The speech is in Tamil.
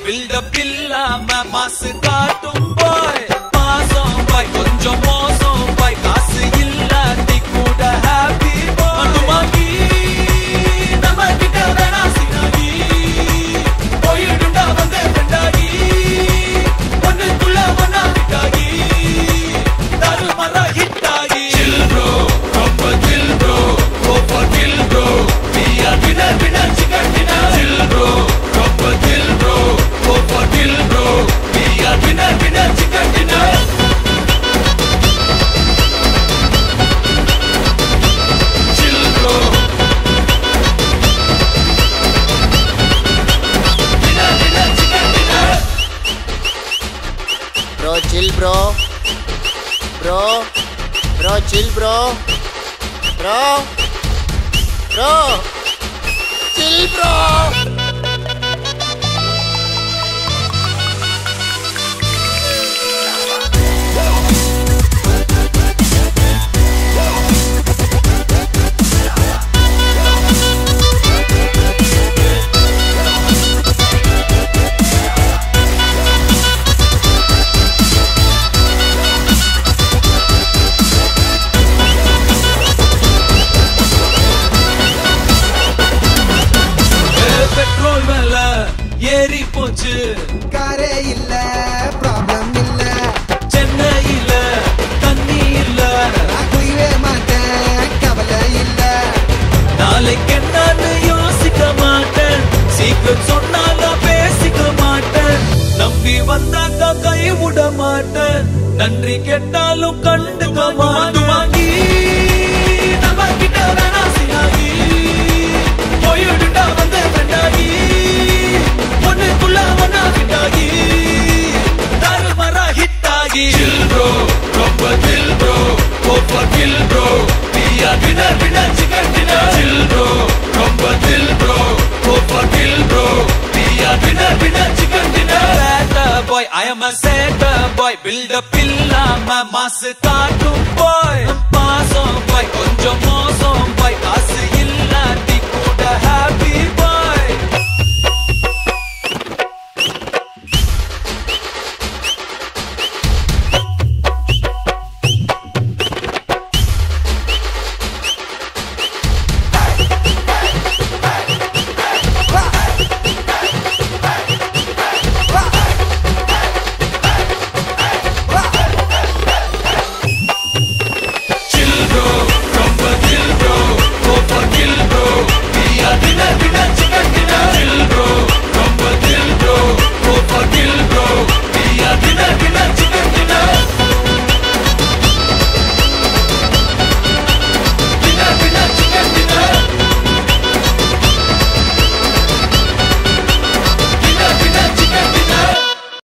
பில்டப் இல்லாம மாசு காட்டும் பாய் மாசம் பாய் கொஞ்சம் மோசம் பாய் காசு இல்லாட்டி கூட ஹாப்பி பாய் மதுமாகி நம்ம கிட்ட வேணா சினாகி போயிடுண்டா வந்து ரெண்டாகி ஒண்ணுக்குள்ள ஒன்னா விட்டாகி தருமர ஹிட்டாகி chill bro ரொம்ப chill bro go for kill bro we are winner winner chicken dinner chill bro ரொம்ப chill bro go for kill bro we are winner winner chicken dinner chill bro winner winner chicken dinner bro chill bro bro bro chill bro bro bro chill bro petrol வில ஏறி போச்சு காரே இல்ல ப்ராப்ளம் இல்ல சென்னையில தண்ணி இல்ல நான் குய்வே மாட்டேன் கவலை இல்ல நாளைக்கு என்னன்னு யோசிக்க மாட்டேன் சீக்கிரம் சொன்னாலும் பேசிக்க மாட்டேன் நம்பி வந்தாக்கா கை விட மாட்டேன் நன்றி கேட்டாலும் கண்டுக்க மாட்டேன் வாங்கி நம்ம கிட்ட வேணா சினாகி போயிடுண்டா வந்து ஃப்ரெண்டாகி ஒண்ணுக்குள்ள ஒன்னா விட்டாகி தருமர ஹிட்டாகி chill bro ரொம்ப chill bro go for kill bro we are winner winner chicken dinner chill bro ரொம்ப chill bro go for kill bro we are winner winner chicken dinner bad boy I am a sad boy build up இல்லாம மாசு காட்டும் boy பாசம் boy கொஞ்சம் மோசம்